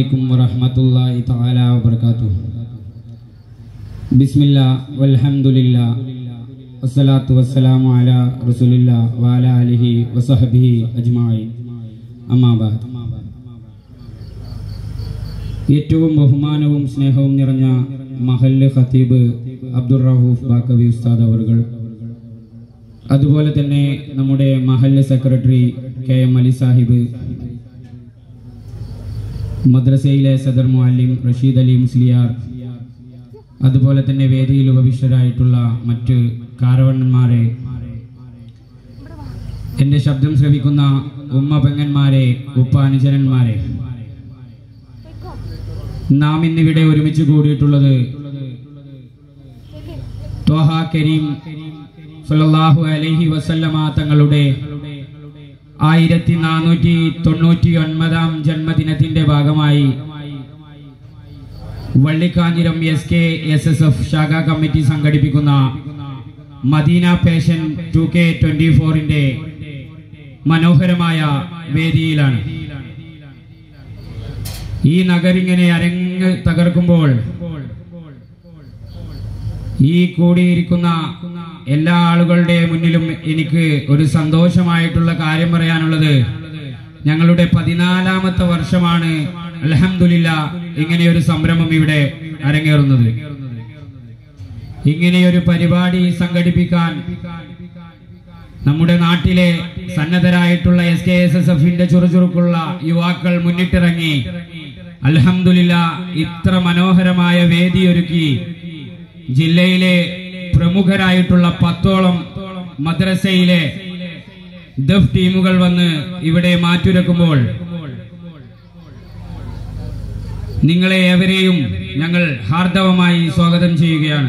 عليكم ورحمة الله تعالى وبركاته بسم الله والحمد لله والصلاة والسلام على رسول الله وعلى آله وصحبه أجمعين أما بعد ഏറ്റവും ബഹുമാനവും സ്നേഹവും നിറഞ്ഞ മഹല്ല് ഖത്തീബ് അബ്ദുൾ റഹൂഫ് ബാക്കവി ഉസ്താദ് അവറുകൾ അതുപോലെ തന്നെ നമ്മുടെ മഹല്ല് secretary K M Ali Sahib മദ്രസയിലെ സദർ മുഅല്ലിം റഷീദ് അലി മുസ്ലിയാർ അതുപോലെ തന്നെ വേദിയിൽ ഉപവിഷ്ടരായിട്ടുള്ള മറ്റ് കാരവണ്ണന്മാരെ എൻ്റെ ശബ്ദം ശ്രവിക്കുന്ന ഉമ്മ പെങ്ങന്മാരെ ഉപ്പ അനുചരന്മാരെ നാം ഇന്നിവിടെ ഒരുമിച്ച് കൂടിയിട്ടുള്ളത് ത്വഹ കരീം സല്ലല്ലാഹു അലൈഹി വസല്ലമ തങ്ങളുടെ ആയിരത്തി നാനൂറ്റി തൊണ്ണൂറ്റി ഒൻപതാം ജന്മദിനത്തിന്റെ ഭാഗമായി Vallikkanjiram S K S S F ശാഖാ കമ്മിറ്റി സംഘടിപ്പിക്കുന്ന Madeena passion two K twenty ഫോറിന്റെ മനോഹരമായ വേദിയിലാണ് ഈ നഗരിങ്ങനെ അരങ്ങ് തകർക്കുമ്പോൾ ഈ കൂടിയിരിക്കുന്ന എല്ലാ ആളുകളുടെ മുന്നിലും എനിക്ക് ഒരു സന്തോഷമായിട്ടുള്ള കാര്യം പറയാനുള്ളത് ഞങ്ങളുടെ പതിനാലാമത്തെ വർഷമാണ് അലഹമില്ല ഇങ്ങനെയൊരു സംരംഭം ഇവിടെ അരങ്ങേറുന്നത് ഇങ്ങനെയൊരു പരിപാടി സംഘടിപ്പിക്കാൻ നമ്മുടെ നാട്ടിലെ സന്നദ്ധരായിട്ടുള്ള എസ് കെ എസ് എസ് എഫിന്റെ ചുറുചുറുക്കുള്ള യുവാക്കൾ മുന്നിട്ടിറങ്ങി അലഹമില്ല ഇത്ര മനോഹരമായ വേദിയൊരുക്കി ജില്ലയിലെ പ്രമുഖരായിട്ടുള്ള പത്തോളം മദ്രസയിലെ ദഫ് ടീമുകൾ വന്ന് ഇവിടെ മാറ്റുരക്കുമ്പോൾ നിങ്ങളെ ഏവരെയും ഞങ്ങൾ ഹാർദവമായി സ്വാഗതം ചെയ്യുകയാണ്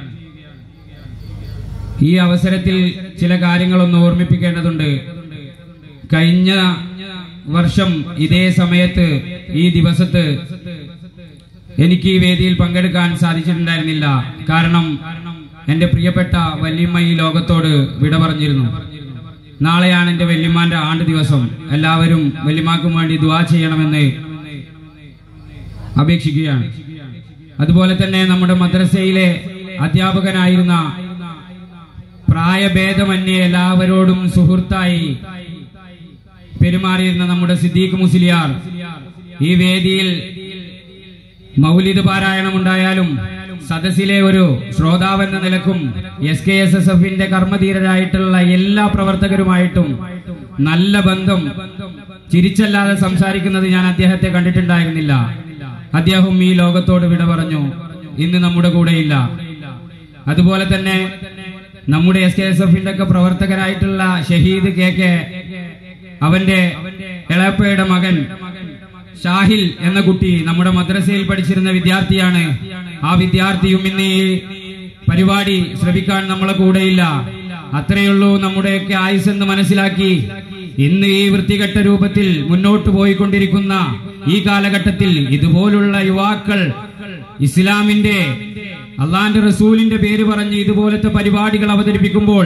ഈ അവസരത്തിൽ ചില കാര്യങ്ങളൊന്ന് ഓർമ്മിപ്പിക്കേണ്ടതുണ്ട് കഴിഞ്ഞ വർഷം ഇതേ സമയത്ത് ഈ ദിവസത്ത് എനിക്ക് ഈ വേദിയിൽ പങ്കെടുക്കാൻ സാധിച്ചിട്ടുണ്ടായിരുന്നില്ല കാരണം എന്റെ പ്രിയപ്പെട്ട വല്യമ്മ ഈ ലോകത്തോട് വിട പറഞ്ഞിരുന്നു നാളെയാണ് എന്റെ വല്യമ്മാന്റെ ആണ്ട് ദിവസം എല്ലാവരും വല്യമാക്കും വേണ്ടി ദുവാ ചെയ്യണമെന്ന് അപേക്ഷിക്കുകയാണ് അതുപോലെ തന്നെ നമ്മുടെ മദ്രസയിലെ അധ്യാപകനായിരുന്ന പ്രായഭേദമന്യേ എല്ലാവരോടും സുഹൃത്തായി പെരുമാറിയിരുന്ന നമ്മുടെ സിദ്ദീഖ് മുസ്ലിയാർ ഈ വേദിയിൽ മൗലിദ് പാരായണം ഉണ്ടായാലും സദസ്സിലെ ഒരു ശ്രോതാവെന്ന നിലക്കും എസ് കെ എസ് എസ് എഫിന്റെ കർമ്മധീരരായിട്ടുള്ള എല്ലാ പ്രവർത്തകരുമായിട്ടും നല്ല ബന്ധം ചിരിച്ചല്ലാതെ സംസാരിക്കുന്നത് ഞാൻ അദ്ദേഹത്തെ കണ്ടിട്ടുണ്ടായിരുന്നില്ല അദ്ദേഹം ഈ ലോകത്തോട് വിട പറഞ്ഞു ഇന്ന് നമ്മുടെ കൂടെയില്ല അതുപോലെ തന്നെ നമ്മുടെ എസ് കെ എസ് എഫിന്റെ ഒക്കെ പ്രവർത്തകരായിട്ടുള്ള ഷഹീദ് കെ കെ അവന്റെ എളപ്പയുടെ മകൻ ഷാഹിൽ എന്ന കുട്ടി നമ്മുടെ മദ്രസയിൽ പഠിച്ചിരുന്ന വിദ്യാർത്ഥിയാണ് ആ വിദ്യാർത്ഥിയും ഇന്ന് ഈ പരിപാടി ശ്രമിക്കാൻ നമ്മളെ കൂടെയില്ല അത്രയുള്ളൂ നമ്മുടെയൊക്കെ ആയുസ് എന്ന് മനസ്സിലാക്കി ഇന്ന് ഈ വൃത്തികെട്ട രൂപത്തിൽ മുന്നോട്ട് പോയിക്കൊണ്ടിരിക്കുന്ന ഈ കാലഘട്ടത്തിൽ ഇതുപോലുള്ള യുവാക്കൾ ഇസ്ലാമിന്റെ അള്ളാന്റെ റസൂലിന്റെ പേര് പറഞ്ഞ് ഇതുപോലത്തെ പരിപാടികൾ അവതരിപ്പിക്കുമ്പോൾ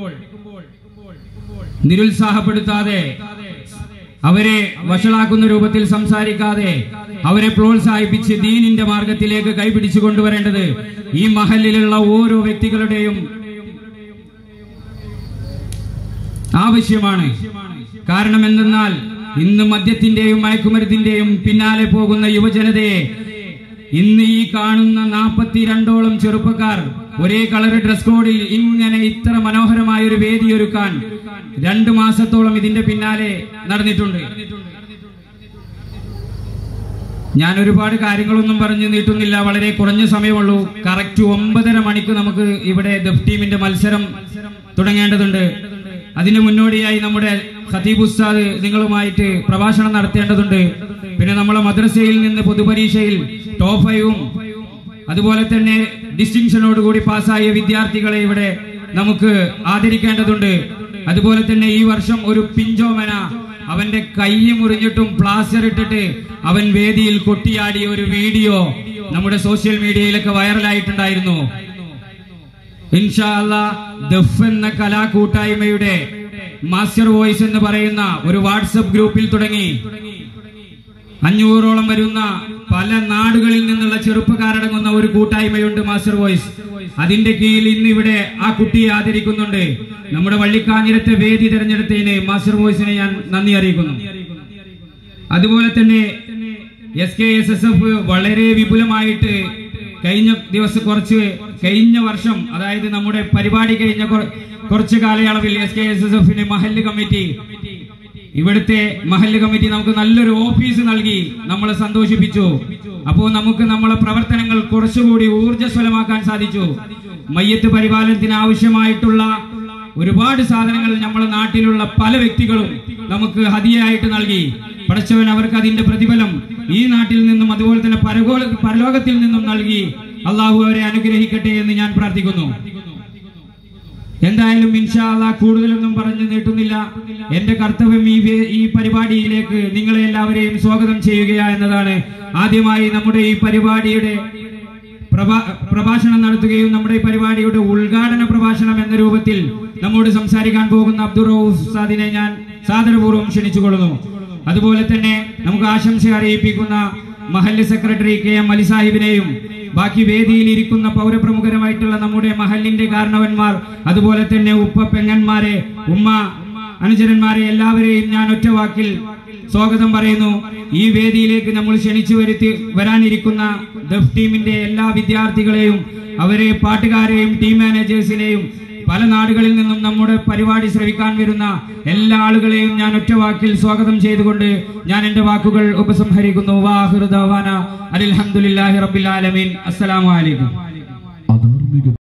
നിരുത്സാഹപ്പെടുത്താതെ അവരെ വഷളാക്കുന്ന രൂപത്തിൽ സംസാരിക്കാതെ അവരെ പ്രോത്സാഹിപ്പിച്ച് ദീനിന്റെ മാർഗത്തിലേക്ക് കൈപിടിച്ചു കൊണ്ടുവരേണ്ടത് ഈ മഹലിലുള്ള ഓരോ വ്യക്തികളുടെയും ആവശ്യമാണ് കാരണം എന്തെന്നാൽ ഇന്ന് മദ്യത്തിന്റെയും മയക്കുമരുന്നിന്റെയും പിന്നാലെ പോകുന്ന യുവജനതയെ ഇന്ന് ഈ കാണുന്ന നാൽപ്പത്തിരണ്ടോളം ചെറുപ്പക്കാർ ഒരേ കളർ ഡ്രസ് കോഡിൽ ഇങ്ങനെ ഇത്ര മനോഹരമായ ഒരു വേദി ഒരുക്കാൻ രണ്ടു മാസത്തോളം ഇതിന്റെ പിന്നാലെ നടന്നിട്ടുണ്ട് ഞാൻ ഒരുപാട് കാര്യങ്ങളൊന്നും പറഞ്ഞു നീട്ടുന്നില്ല വളരെ കുറഞ്ഞ സമയമുള്ളൂ കറക്റ്റ് ഒമ്പതര മണിക്ക് നമുക്ക് ഇവിടെ ദഫ് ടീമിന്റെ മത്സരം തുടങ്ങേണ്ടതുണ്ട് അതിന് മുന്നോടിയായി നമ്മുടെ ഖതീബ് ഉസ്താദ് നിങ്ങളുമായിട്ട് പ്രഭാഷണം നടത്തേണ്ടതുണ്ട് പിന്നെ നമ്മളെ മദ്രസയിൽ നിന്ന് പൊതുപരീക്ഷയിൽ ടോപ്പ് ഫൈവും അതുപോലെ തന്നെ ഡിസ്റ്റിങ്ഷനോട് കൂടി പാസ്സായ വിദ്യാർത്ഥികളെ ഇവിടെ നമുക്ക് ആദരിക്കേണ്ടതുണ്ട് അതുപോലെ തന്നെ ഈ വർഷം ഒരു പിഞ്ചോമന അവന്റെ കൈ മുറിഞ്ഞിട്ടും പ്ലാസ്റ്റർ ഇട്ടിട്ട് അവൻ വേദിയിൽ കൊട്ടിയാടിയ ഒരു വീഡിയോ നമ്മുടെ സോഷ്യൽ മീഡിയയിലൊക്കെ വൈറലായിട്ടുണ്ടായിരുന്നു ഇൻഷാ അല്ലാ ദഫ് എന്ന കലാകൂട്ടായ്മയുടെ മാസ്റ്റർ വോയിസ് എന്ന് പറയുന്ന ഒരു വാട്സപ്പ് ഗ്രൂപ്പിൽ തുടങ്ങി അഞ്ഞൂറോളം വരുന്ന പല നാടുകളിൽ നിന്നുള്ള ചെറുപ്പക്കാരടങ്ങുന്ന ഒരു കൂട്ടായ്മയുണ്ട് മാസ്റ്റർ വോയിസ് അതിന്റെ കീഴിൽ ഇന്ന് ഇവിടെ ആ കുട്ടിയെ ആദരിക്കുന്നുണ്ട് നമ്മുടെ വള്ളിക്കാഞ്ഞിരത്തെ വേദി തെരഞ്ഞെടുത്തതിന് മാസ്റ്റർ വോയിസിനെ ഞാൻ നന്ദി അറിയിക്കുന്നു അതുപോലെ തന്നെ S K S S F വളരെ വിപുലമായിട്ട് കഴിഞ്ഞ ദിവസം കുറച്ച് കഴിഞ്ഞ വർഷം അതായത് നമ്മുടെ പരിപാടി കഴിഞ്ഞ കുറ- കുറച്ച് കാലയളവിൽ എസ് കെ എസ് എസ് എഫിന് മഹല്ല് കമ്മിറ്റി ഇവിടുത്തെ മഹല്ല് കമ്മിറ്റി നമുക്ക് നല്ലൊരു ഓഫീസ് നൽകി നമ്മളെ സന്തോഷിപ്പിച്ചു അപ്പോൾ നമുക്ക് നമ്മളെ പ്രവർത്തനങ്ങൾ കുറച്ചുകൂടി ഊർജ്ജസ്വലമാക്കാൻ സാധിച്ചു മയ്യത്ത് പരിപാലനത്തിന് ആവശ്യമായിട്ടുള്ള ഒരുപാട് സാധനങ്ങൾ നമ്മുടെ നാട്ടിലുള്ള പല വ്യക്തികളും നമുക്ക് ഹതിയായിട്ട് നൽകി പടച്ചവൻ അവർക്ക് അതിന്റെ പ്രതിഫലം ഈ നാട്ടിൽ നിന്നും അതുപോലെ തന്നെ പരഗോള പരലോകത്തിൽ നിന്നും നൽകി അള്ളാഹു അവരെ അനുഗ്രഹിക്കട്ടെ എന്ന് ഞാൻ പ്രാർത്ഥിക്കുന്നു എന്തായാലും ഇൻഷാല്ല കൂടുതലൊന്നും പറഞ്ഞു നീട്ടുന്നില്ല എന്റെ കർത്തവ്യം ഈ വേ- ഈ പരിപാടിയിലേക്ക് നിങ്ങളെ എല്ലാവരെയും സ്വാഗതം ചെയ്യുക എന്നതാണ് ആദ്യമായി നമ്മുടെ ഈ പരിപാടിയുടെ പ്രഭാ- പ്രഭാഷണം നടത്തുകയും നമ്മുടെ ഈ പരിപാടിയുടെ ഉദ്ഘാടന പ്രഭാഷണം എന്ന രൂപത്തിൽ നമ്മോട് സംസാരിക്കാൻ പോകുന്ന അബ്ദുൾ റൌഫ് ഉസ്താദിനെ ഞാൻ സാദരപൂർവ്വം ക്ഷണിച്ചുകൊള്ളുന്നു അതുപോലെ തന്നെ നമുക്ക് ആശംസ അറിയിപ്പിക്കുന്ന മഹല്ല് സെക്രട്ടറി കെ എം അലി സാഹിബിനെയും ബാക്കി വേദിയിൽ ഇരിക്കുന്ന പൗരപ്രമുഖരുമായിട്ടുള്ള നമ്മുടെ മഹല്ലിന്റെ കാരണവന്മാർ അതുപോലെ തന്നെ ഉപ്പ പെങ്ങന്മാരെ ഉമ്മ അനുചരന്മാരെ എല്ലാവരെയും ഞാൻ ഒറ്റ വാക്കിൽ സ്വാഗതം പറയുന്നു ഈ വേദിയിലേക്ക് നമ്മൾ ക്ഷണിച്ചു വരുത്തി വരാനിരിക്കുന്ന ദഫ് ടീമിന്റെ എല്ലാ വിദ്യാർത്ഥികളെയും അവരെ പാട്ടുകാരെയും ടീം മാനേജേഴ്സിനെയും പല നാടുകളിൽ നിന്നും നമ്മുടെ പരിപാടി ശ്രവിക്കാൻ വരുന്ന എല്ലാ ആളുകളെയും ഞാൻ ഒറ്റ വാക്കിൽ സ്വാഗതം ചെയ്തുകൊണ്ട് ഞാൻ എന്റെ വാക്കുകൾ ഉപസംഹരിക്കുന്നു വാഹിറുദാന അലഹമുല്ലാഹി റബ്ബിൽ ആലമീൻ അസ്സലാമു അലൈക്കും അധാർമിക